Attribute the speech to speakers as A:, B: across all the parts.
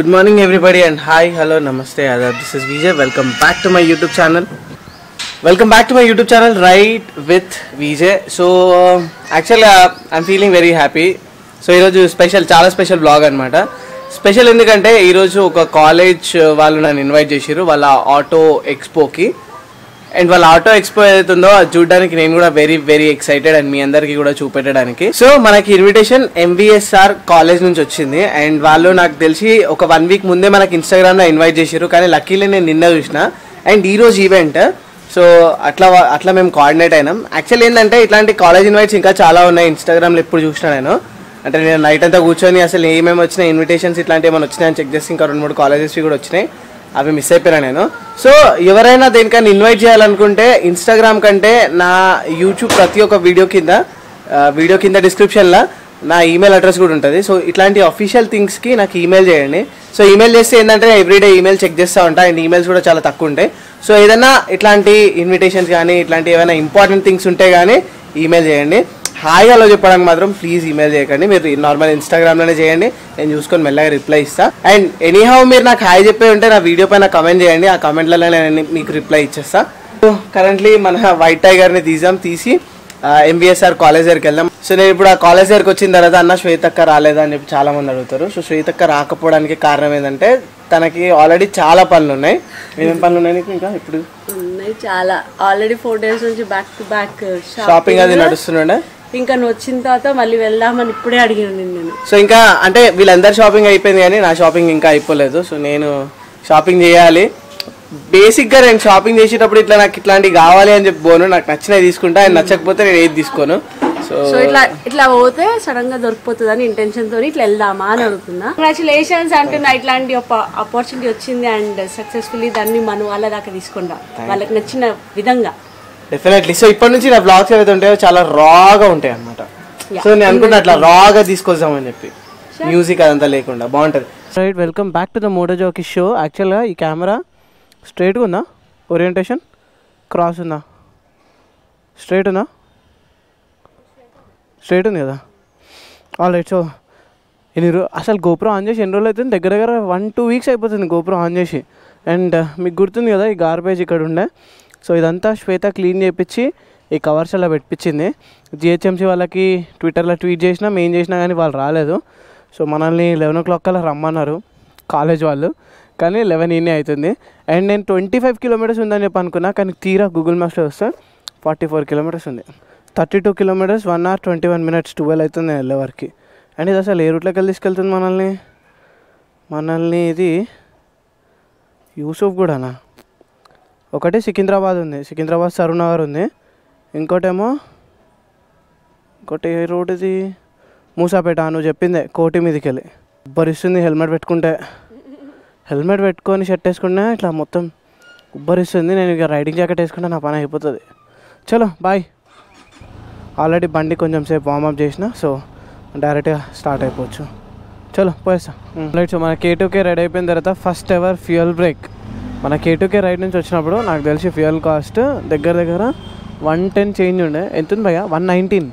A: Good morning, everybody, and hi, hello, namaste, adab. This is Vijay. Welcome back to my YouTube channel. Welcome back to my YouTube channel, right with Vijay. So, uh, actually, uh, I'm feeling very happy. So ఈరోజు special చాలా special blog అనమాట special ఎందుకంటే ఈరోజు ఒక college వాళ్ళు నన్ను invite చేసిర్రు వాళ్ళ ఆటో ఎక్స్పోకి అండ్ వాళ్ళ ఆటో ఎక్స్పో ఏదైతుందో అది చూడడానికి నేను కూడా వెరీ వెరీ ఎక్సైటెడ్ అండ్ మీ అందరికి కూడా చూపెట్టడానికి సో మనకి ఇన్విటేషన్ ఎంవిఎస్ఆర్ కాలేజ్ నుంచి వచ్చింది అండ్ వాళ్ళు నాకు తెలిసి ఒక వన్ వీక్ ముందే మనకి ఇన్స్టాగ్రామ్ లో ఇన్వైట్ చేసారు కానీ లక్కీలీ నేను నిన్న చూసిన అండ్ ఈ రోజు ఈవెంట్ సో అట్లా వా- అట్లా మేము కోఆర్డినేట్ అయినాం యాక్చువల్ ఏంటంటే ఇట్లాంటి కాలేజ్ ఇన్వైట్స్ ఇంకా చాలా ఉన్నాయి ఇన్స్టాగ్రామ్లో ఎప్పుడు చూసిన నేను అంటే నేను నైట్ అంతా కూర్చొని అసలు ఏమేమి వచ్చినాయి ఇన్విటేషన్స్ ఇట్లాంటి ఏమైనా వచ్చినాయని చెక్ చేసి ఇంకా రెండు మూడు కాలేజెస్వి కూడా వచ్చినాయి అవి మిస్ అయిపోయినా నేను సో ఎవరైనా దేనికైనా ఇన్వైట్ చేయాలనుకుంటే ఇన్స్టాగ్రామ్ కంటే నా యూట్యూబ్ ప్రతి ఒక్క వీడియో కింద ఆ, వీడియో కింద డిస్క్రిప్షన్లో నా ఈమెయిల్ అడ్రస్ కూడా ఉంటుంది సో ఇట్లాంటి అఫీషియల్ థింగ్స్కి నాకు ఈమెయిల్ చేయండి సో ఈమెయిల్ చేస్తే ఏంటంటే ఎవ్రీడే ఈమెయిల్ చెక్ చేస్తూ ఉంటా అండ్ ఈమెయిల్స్ కూడా చాలా తక్కువ ఉంటాయి సో ఏదైనా ఇట్లాంటి ఇన్విటేషన్స్ కానీ ఇట్లాంటి ఏమైనా ఇంపార్టెంట్ థింగ్స్ ఉంటే కానీ ఈమెయిల్ చేయండి హాయ్ హలో చెప్పడానికి మాత్రం ప్లీజ్ ఈమెయిల్ చేయకండి మీరు నార్మల్ ఇన్స్టాగ్రామ్లోనే చేయండి నేను చూసుకొని మెల్లగా రిప్లై ఇస్తా అండ్ ఎనీహౌ మీరు నాకు హాయ్ చెప్పే ఉంటే నా వీడియో పైన కమెంట్ చేయండి ఆ కమెంట్లలో నేను మీకు రిప్లై ఇచ్చేస్తా కరెంట్లీ మన వైట్ టైగర్ని తీసాం తీసి ఎంబీఎస్ఆర్ కాలేజ్ దగ్గరికి వెళ్దాం సో నేను ఇప్పుడు ఆ కాలేజ్ దగ్గరికి వచ్చిన తర్వాత అన్న శ్వేతక్క రాలేదా అని చెప్పి చాలా మంది అడుగుతారు సో శ్వేతక్క రాకపోవడానికి కారణం ఏంటంటే తనకి ఆల్రెడీ చాలా పనులు ఉన్నాయి ఏమేం పనులు ఉన్నాయి నీకు ఇంకా ఇప్పుడు
B: ఉన్నాయి చాలా ఆల్రెడీ ఫోర్ డేస్ నుంచి బ్యాక్ టు బ్యాక్
A: షాపింగ్ అది నడుస్తుండే
B: ఇంకా నువ్వు వచ్చిన తర్వాత మళ్ళీ వెళ్దామని ఇప్పుడే అడిగాను నేను
A: సో ఇంకా అంటే వీళ్ళందరి షాపింగ్ అయిపోయింది కానీ నా షాపింగ్ ఇంకా అయిపోలేదు సో నేను షాపింగ్ చేయాలి బేసిక్గా నేను షాపింగ్ చేసేటప్పుడు ఇట్లా నాకు ఇట్లాంటివి కావాలి అని చెప్పి పోను నాకు నచ్చినవి తీసుకుంటా ఆయన నచ్చకపోతే నేను ఏది తీసుకోను సో
B: సో ఇట్లా ఇట్లా పోతే సడన్ గా దొరికిపోతుంది అని ఇంటెన్షన్ తోని ఇట్లా వెళ్దామా అని అడుగుతున్నా కంగ్రాచులేషన్స్ అంటున్నా ఇట్లాంటి ఒక ఆపర్చునిటీ వచ్చింది అండ్ సక్సెస్ఫుల్లీ దాన్ని మనం వాళ్ళ దాకా తీసుకుంటా వాళ్ళకి నచ్చిన విధంగా
A: డెఫినెట్లీ సో ఇప్పటి నుంచి నా బ్లాగ్స్ ఏవైతే ఉంటాయో చాలా రాగా ఉంటాయి అనమాట సో నేను అనుకుంటా అట్లా రాగా తీసుకొద్దామని చెప్పి మ్యూజిక్ అదంతా లేకుండా బాగుంటుంది right welcome back to the moto jockey show యాక్చువల్గా ఈ కెమెరా స్ట్రైట్గా ఉందా ఓరియంటేషన్ క్రాస్ ఉందా స్ట్రైట్ ఉందా స్ట్రైట్ ఉంది కదా ఆల్ రైట్ సో ఎన్ని రో అసలు గోపురం ఆన్ చేసి ఎన్ని రోజులు అవుతుంది దగ్గర దగ్గర వన్ టూ వీక్స్ అయిపోతుంది గోపురం ఆన్ చేసి అండ్ మీకు గుర్తుంది కదా ఈ గార్బేజ్ ఇక్కడ ఉండే సో ఇదంతా శ్వేత క్లీన్ చేయించి ఈ కవర్స్ అలా పెట్టించింది జిహెచ్ఎంసీ వాళ్ళకి ట్విట్టర్లో ట్వీట్ చేసినా మేం చేసినా కానీ వాళ్ళు రాలేదు సో మనల్ని లెవెన్ ఓ క్లాక్ కల్లా రమ్మన్నారు కాలేజ్ వాళ్ళు కానీ లెవెన్ ఈనే అవుతుంది అండ్ నేను ట్వంటీ ఫైవ్ కిలోమీటర్స్ ఉందని చెప్పి అనుకున్నా కానీ తీరా గూగుల్ మ్యాప్స్లో వస్తే ఫార్టీ ఫోర్ కిలోమీటర్స్ ఉంది thirty two kilometres one hour twenty one minutes twelve అవుతుంది నేను వెళ్ళే వరకు అండ్ ఇది అసలు ఏ రూట్లోకి వెళ్ళి తీసుకెళ్తుంది మనల్ని మనల్ని ఇది యూసుఫ్ కూడానా ఒకటి సికింద్రాబాద్ ఉంది సికింద్రాబాద్ సరూనగర్ ఉంది ఇంకోటేమో ఇంకోటి ఏ రోడ్ ఇది మూసాపేట నువ్వు చెప్పిందే కోటి మీదకి వెళ్ళి ఉబ్బరిస్తుంది హెల్మెట్ పెట్టుకుంటే హెల్మెట్ పెట్టుకొని షర్ట్ వేసుకుంటే ఇట్లా మొత్తం ఉబ్బరిస్తుంది నేను ఇక రైడింగ్ జాకెట్ వేసుకుంటే నా పని అయిపోతుంది చలో బాయ్ ఆల్రెడీ బండి కొంచెం సేపు వార్మప్ చేసిన సో డైరెక్ట్గా స్టార్ట్ అయిపోవచ్చు చలో పోయేస్తా రైట్ సో మన కేటూకే రెడీ అయిపోయిన తర్వాత ఫస్ట్ ఎవర్ ఫ్యూయల్ బ్రేక్ మన కేటూకే రైడ్ నుంచి వచ్చినప్పుడు నాకు తెలిసి ఫ్యూయల్ కాస్ట్ దగ్గర దగ్గర వన్ టెన్ చేంజ్ ఉండే ఎంత ఉంది భయ్యా వన్ నైన్టీన్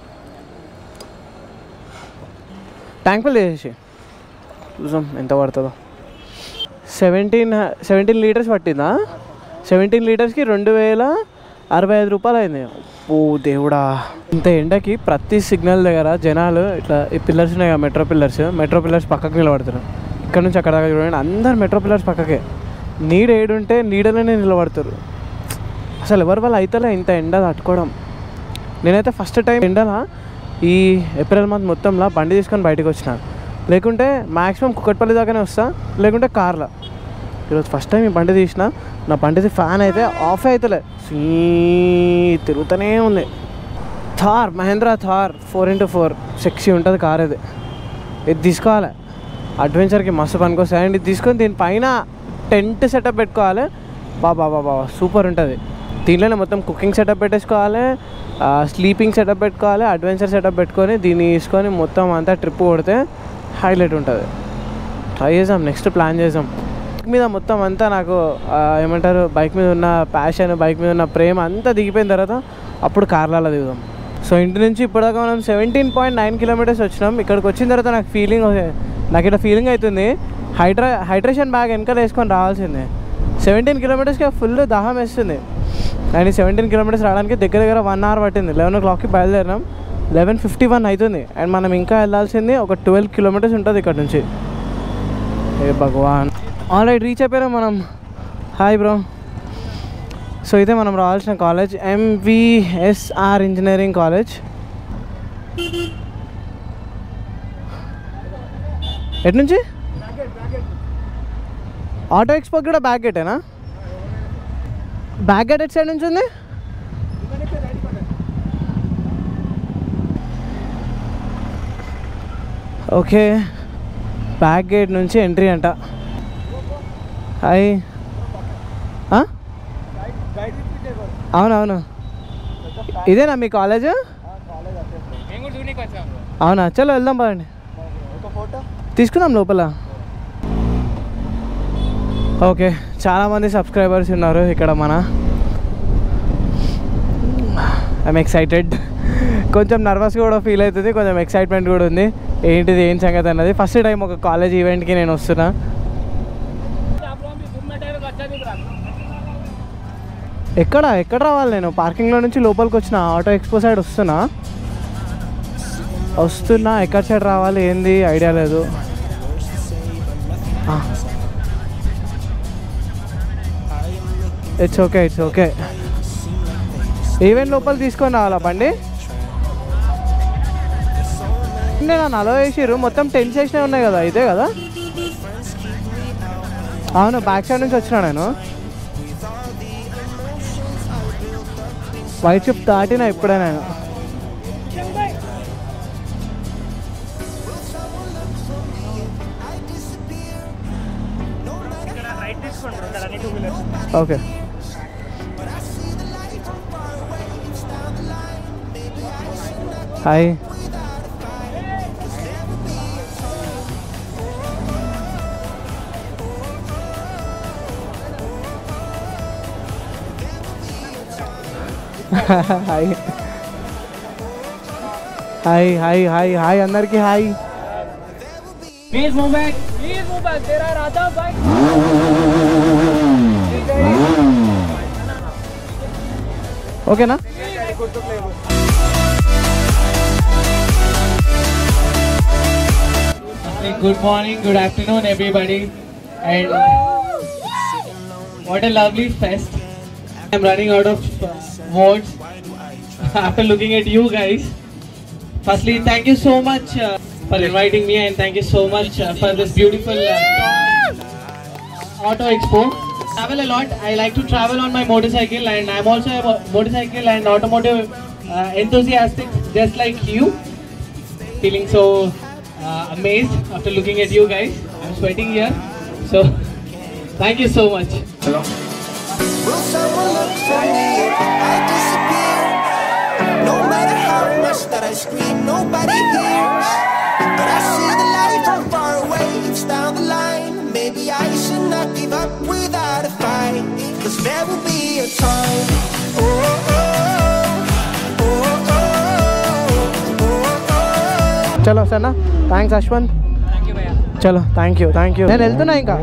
A: ట్యాంక్ ఫుల్ చేసేసి చూసాం ఎంత పడుతుందో సెవెంటీన్ సెవెంటీన్ లీటర్స్ పట్టిందా సెవెంటీన్ లీటర్స్కి రెండు వేల అరవై ఐదు రూపాయలు అయింది ఓ దేవుడా ఇంత ఎండకి ప్రతి సిగ్నల్ దగ్గర జనాలు ఇట్లా ఈ పిల్లర్స్ ఉన్నాయి కదా మెట్రో పిల్లర్స్ మెట్రో పిల్లర్స్ పక్కకు నిలబడతారు ఇక్కడ నుంచి అక్కడ దాకా చూడండి అందరు మెట్రో పిల్లర్స్ పక్కకే నీడ ఏడుంటే నీడలోనే నిలబడతారు అసలు ఎవరి వల్ల అయితేలే ఇంత ఎండ తట్టుకోవడం నేనైతే ఫస్ట్ టైం ఎండలా ఈ ఏప్రిల్ మంత్ మొత్తంలో బండి తీసుకొని బయటకు వచ్చిన లేకుంటే మ్యాక్సిమం కుక్కట్పల్లి దాకానే వస్తా లేకుంటే కార్లో ఈరోజు ఫస్ట్ టైం ఈ బండి తీసిన నా బండిది ఫ్యాన్ అయితే ఆఫ్ అవుతలే సీ తిరుగుతూనే ఉంది Thar Mahindra Thar four into four sexy ఉంటుంది కార్ ఇది ఇది తీసుకోవాలి అడ్వెంచర్కి మస్తు పనికొస్తాయి అండ్ ఇది తీసుకొని దీనిపైన టెంట్ సెటప్ పెట్టుకోవాలి బాబా బాబా సూపర్ ఉంటుంది దీనిలోనే మొత్తం కుకింగ్ సెటప్ పెట్టేసుకోవాలి స్లీపింగ్ సెటప్ పెట్టుకోవాలి అడ్వెంచర్ సెటప్ పెట్టుకొని దీన్ని తీసుకొని మొత్తం అంతా ట్రిప్ కొడితే హైలైట్ ఉంటుంది ట్రై చేద్దాం నెక్స్ట్ ప్లాన్ చేద్దాం బైక్ మీద మొత్తం అంతా నాకు ఆ, ఏమంటారు బైక్ మీద ఉన్న ప్యాషన్ బైక్ మీద ఉన్న ప్రేమ అంతా దిగిపోయిన తర్వాత అప్పుడు కార్లలో దిగుదాం సో ఇంటి నుంచి ఇప్పటిదాకా మనం సెవెంటీన్ పాయింట్ నైన్ కిలోమీటర్స్ వచ్చినాం ఇక్కడికి వచ్చిన తర్వాత నాకు ఫీలింగ్ నాకు ఇట్లా ఫీలింగ్ అవుతుంది హైడ్రా హైడ్రేషన్ బ్యాగ్ వెనకాల వేసుకొని రావాల్సిందే సెవెంటీన్ కిలోమీటర్స్కి ఫుల్ దాహం వేస్తుంది అండ్ ఈ సెవెంటీన్ కిలోమీటర్స్ రావడానికి దగ్గర దగ్గర వన్ అవర్ పట్టింది లెవెన్ ఓ క్లాక్కి బయలుదేరినాం లెవెన్ ఫిఫ్టీ వన్ అవుతుంది అండ్ మనం ఇంకా వెళ్ళాల్సింది ఒక ట్వెల్వ్ కిలోమీటర్స్ ఉంటుంది ఇక్కడ నుంచి ఏ భగవాన్ ఆల్రెడీ రీచ్ అయిపోయినాం మనం హాయ్ బ్రో సో ఇదే మనం రావాల్సిన కాలేజ్ ఎంవిఎస్ఆర్ ఇంజనీరింగ్ కాలేజ్ ఎటు నుంచి ఆటో ఎక్స్పో కూడా బ్యాక్ గేటేనా బ్యాక్ గేట్ ఎట్ సైడ్ నుంచి ఉంది ఓకే బ్యాక్ గేట్ నుంచి ఎంట్రీ అంట హాయ్ ఆ? అవునవును ఇదేనా మీ కాలేజ్ అవునా చలో వెళ్దాం పదండి తీసుకుందాం లోపల ఓకే చాలామంది సబ్స్క్రైబర్స్ ఉన్నారు ఇక్కడ మన ఐఎమ్ ఎక్సైటెడ్ కొంచెం నర్వస్ కూడా ఫీల్ అవుతుంది కొంచెం ఎక్సైట్మెంట్ కూడా ఉంది ఏంటిది ఏం సంగతి అన్నది ఫస్ట్ టైం ఒక కాలేజ్ ఈవెంట్కి నేను వస్తున్నా ఎక్కడ ఎక్కడ రావాలి నేను పార్కింగ్లో నుంచి లోపలికి వచ్చిన ఆటో ఎక్స్పో సైడ్ వస్తున్నా వస్తున్నా ఎక్కడ సైడ్ రావాలి ఏంది ఐడియా లేదు it's okay it's okay event లోపల తీసుకొని రావాలా బండి నేను నలో వేసిర్రు మొత్తం టెన్ చేసినవి ఉన్నాయి కదా ఇదే కదా అవును బ్యాక్ సైడ్ నుంచి వచ్చినా నేను వైట్ షిప్ దాటినా ఇప్పుడే నేను okay hi hi hi hi hi hi అందరికి hi
C: Please move back. Please move back. There are other bikes.
A: ఓకేనా
C: Good morning, good afternoon, everybody. And what a lovely fest. I'm running out of uh, words after looking at you guys. Firstly, thank you so much uh, for inviting me, and thank you so much uh, for this beautiful uh, auto expo. Travel a lot. I like to travel on my motorcycle, and I'm also a mo- motorcycle and automotive uh, enthusiastic, just like you. Feeling so uh, amazed after looking at you guys. I'm sweating here, so thank you so much.
D: Will someone look for me if I disappear? No matter how much that I scream, nobody hears. But I see the light from far away, it's down the line. Maybe I should not give up without a fight. Cause there will be a time. Oh, oh, oh, oh, oh, oh, oh.
A: చలో సరేనా thanks Ashwanth చలో thank you thank you నేను వెళ్తున్నా ఇంకా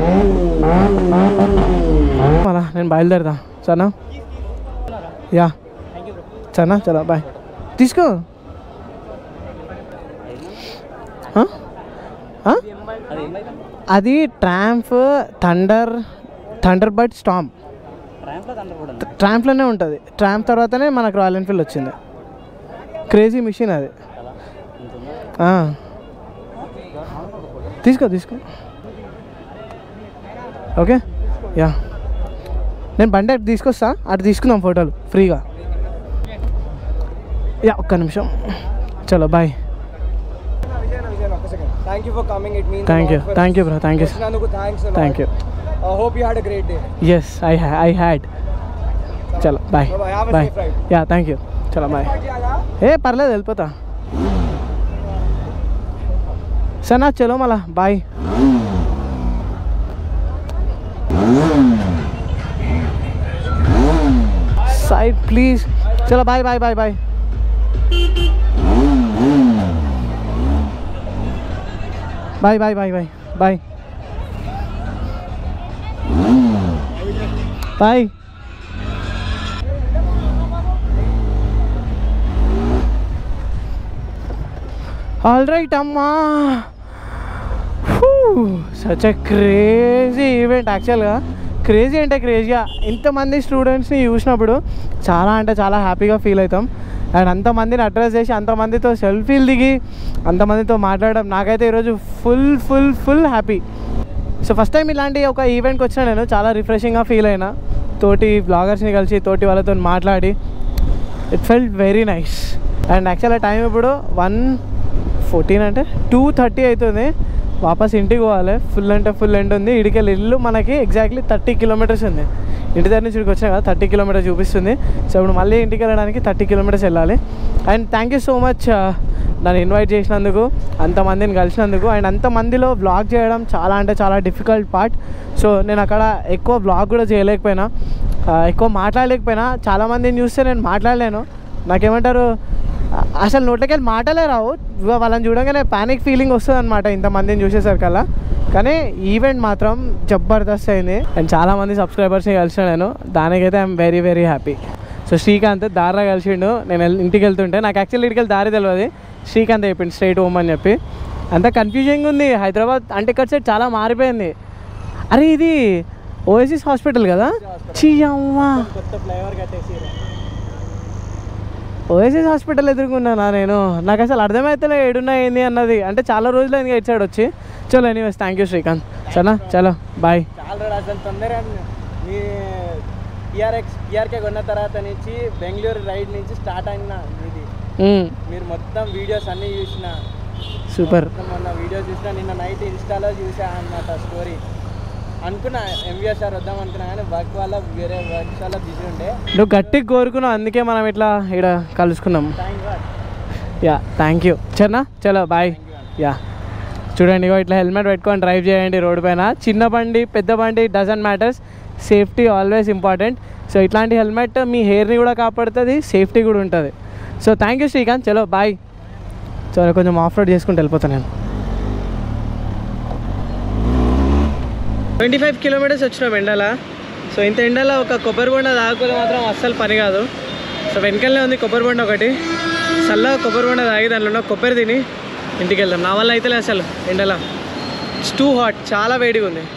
A: అలా నేను బయలుదేరదా సరేనా yeah సరేనా చలో బాయ్ తీసుకో ఆ? ఆ? అది tramp thunder Thunderbird storm ట్రాంప్లోనే ఉంటుంది ట్రాంప్ తర్వాతనే మనకు రాయల్ ఎన్ఫీల్డ్ వచ్చింది క్రేజీ మిషన్ అది ఆ. తీసుకో తీసుకో ఓకే యా నేను బండి అటు తీసుకొస్తా అటు తీసుకుందాం ఫోటోలు ఫ్రీగా యా ఒక్క నిమిషం చలో bye
E: Thank you for coming. It means
A: thank you thank you bro thank you
E: Nanduku, thanks a lot.
A: Thank you
E: I hope you had a great day.
A: Yes I I had చలో bye
E: Bye-bye. Have a
A: bye
E: safe ride.
A: Yeah thank you చలో bye ఏ పర్లేదు వెళ్ళిపోతా సరేనా చలో మళ్ళా bye side please చలో bye bye bye bye bye bye bye bye bye bye all right అమ్మా సచ్ అ క్రేజీ ఈవెంట్ యాక్చువల్గా క్రేజీ అంటే క్రేజీగా ఇంతమంది స్టూడెంట్స్ని చూసినప్పుడు చాలా అంటే చాలా హ్యాపీగా ఫీల్ అవుతాం అండ్ అంతమందిని అడ్రస్ చేసి అంతమందితో సెల్ఫీలు దిగి అంతమందితో మాట్లాడడం నాకైతే ఈరోజు full full full happy so first time ఇలాంటి ఒక ఈవెంట్కి వచ్చిన నేను చాలా రిఫ్రెషింగ్గా ఫీల్ అయినా తోటి బ్లాగర్స్ని కలిసి తోటి వాళ్ళతో మాట్లాడి it felt very nice and యాక్చువల్గా టైం ఇప్పుడు వన్ ఫోర్టీన్ అంటే టూ థర్టీ అవుతుంది వాపస్ ఇంటికి పోవాలి ఫుల్ అంటే ఫుల్ ఎండ్ ఉంది ఇడికెళ్ళి ఇల్లు మనకి ఎగ్జాక్ట్లీ థర్టీ కిలోమీటర్స్ ఉంది ఇంటి దగ్గర నుంచి ఇక్కడికి వచ్చినా కదా థర్టీ కిలోమీటర్స్ చూపిస్తుంది సో ఇప్పుడు మళ్ళీ ఇంటికి వెళ్ళడానికి థర్టీ కిలోమీటర్స్ వెళ్ళాలి and thank you so much నన్ను ఇన్వైట్ చేసినందుకు అంతమందిని కలిసినందుకు అండ్ అంతమందిలో బ్లాగ్ చేయడం చాలా అంటే చాలా డిఫికల్ట్ పార్ట్ సో నేను అక్కడ ఎక్కువ బ్లాగ్ కూడా చేయలేకపోయినా ఆ, ఎక్కువ మాట్లాడలేకపోయినా చాలామందిని చూస్తే నేను మాట్లాడలేను నాకేమంటారు ఆ, అసలు నోట్లకెళ్ళి మాటలే రావు ఇగో వాళ్ళని చూడగానే ప్యానిక్ ఫీలింగ్ వస్తుంది అనమాట ఇంతమందిని చూసేసరికల్లా కానీ ఈవెంట్ మాత్రం జబర్దస్త్ అయింది అండ్ చాలామంది సబ్స్క్రైబర్స్ని కలిసిన నేను దానికైతే I'm very very happy so Srikanth దారిలో కలిసిండు నేను వెళ్- ఇంటికి వెళ్తుంటే నాకు యాక్చువల్లీ ఇంటికి వెళ్ళి దారి తెలియదు శ్రీకాంత్ చెప్పిండు స్ట్రైట్ హోమ్ అని చెప్పి అంత కన్ఫ్యూజింగ్ ఉంది హైదరాబాద్ అంటే ఇక్కడ సైడ్ చాలా మారిపోయింది అరే ఇది ఓఎసిస్ హాస్పిటల్ కదా చీ అమ్మా
E: కొత్త ఫ్లేవర్ కట్టేసి
A: ఓఎస్ఎస్ హాస్పిటల్ ఎదుర్కొన్నానా నేను నాకు అసలు అర్థమైతలే ఏడున్నా ఏంది అన్నది అంటే చాలా రోజులు అయింది ఇటు సైడ్ వచ్చి చలో ఎనీవేస్ థ్యాంక్ యూ శ్రీకాంత్ సరేనా చలో బాయ్
E: చాలా రోజులు అసలు తొందరగా మీ టీఆర్ఎక్స్ టీఆర్కే కొన్న తర్వాత నుంచి బెంగళూరు రైడ్ నుంచి స్టార్ట్ అయిన ఇది మీరు మొత్తం వీడియోస్ అన్నీ చూసిన
A: సూపర్
E: మొత్తం మొన్న వీడియోస్ చూసిన నిన్న నైట్ ఇన్స్టాలో చూసా అన్నమాట స్టోరీ అనుకున్నా ఎంవిఎస్ సార్ వద్దాం అనుకున్నా కానీ వర్క్ వల్ల వేరే వర్క్ వల్ల బిజీ ఉండే
A: నువ్వు గట్టిగా కోరుకున్నావు అందుకే మనం ఇట్లా ఇక్కడ కలుసుకున్నాం
E: thank god
A: yeah thank you చనా చలో బాయ్ యా చూడండి ఇగో ఇట్లా హెల్మెట్ పెట్టుకొని డ్రైవ్ చేయండి రోడ్డు పైన చిన్న బండి పెద్ద బండి doesn't matters safety always important so ఇట్లాంటి హెల్మెట్ మీ హెయిర్ని కూడా కాపాడుతుంది సేఫ్టీ కూడా ఉంటుంది సో థ్యాంక్ యూ శ్రీకాంత్ చలో బాయ్ చలో కొంచెం ఆఫ్ రోడ్ చేసుకుంటూ వెళ్ళిపోతాను నేను ట్వంటీ ఫైవ్ కిలోమీటర్స్ వచ్చినాం ఎండల సో ఇంత ఎండలో ఒక కొబ్బరి బొండ తాగకపోతే మాత్రం అస్సలు పని కాదు సో వెనకలనే ఉంది కొబ్బరి బొండ ఒకటి చల్లగా కొబ్బరి బొండ తాగి దాంట్లో ఉన్న కొబ్బరి తిని ఇంటికి వెళ్దాం నా వల్ల అయితే అసలు ఎండల ఇట్స్ టూ హాట్ చాలా వేడిగా ఉంది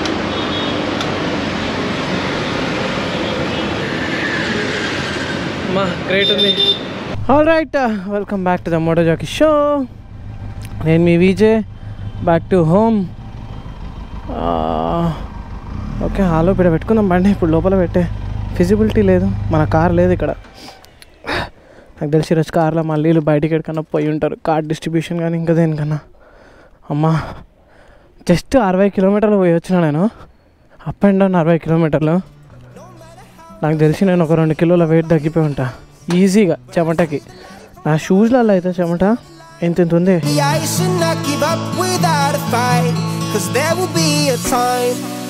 A: మా గ్రేట్ ఉంది all right welcome back to the moto jockey show నేను మీ Vijay back to home okay hello ఇక్కడ పెట్టుకుందాం బండి ఇప్పుడు లోపల పెట్టే ఫిజిబిలిటీ లేదు మన కార్ లేదు ఇక్కడ నాకు తెలిసి ఈరోజు కార్లో మళ్ళీ వీళ్ళు బయటికి ఎక్కడికన్నా పోయి ఉంటారు కార్ డిస్ట్రిబ్యూషన్ కానీ ఇంకా దేనికన్నా అమ్మా జస్ట్ అరవై కిలోమీటర్లు పోయి వచ్చిన నేను అప్ అండ్ డౌన్ అరవై కిలోమీటర్లు నాకు తెలిసి నేను ఒక రెండు కిలోల వెయిట్ తగ్గిపోయి ఉంటా ఈజీగా చెమటకి నా షూస్లలో అయితే చెమట ఎంత ఎంత ఉంది
D: I should not give up without a fight. Cause there will be a time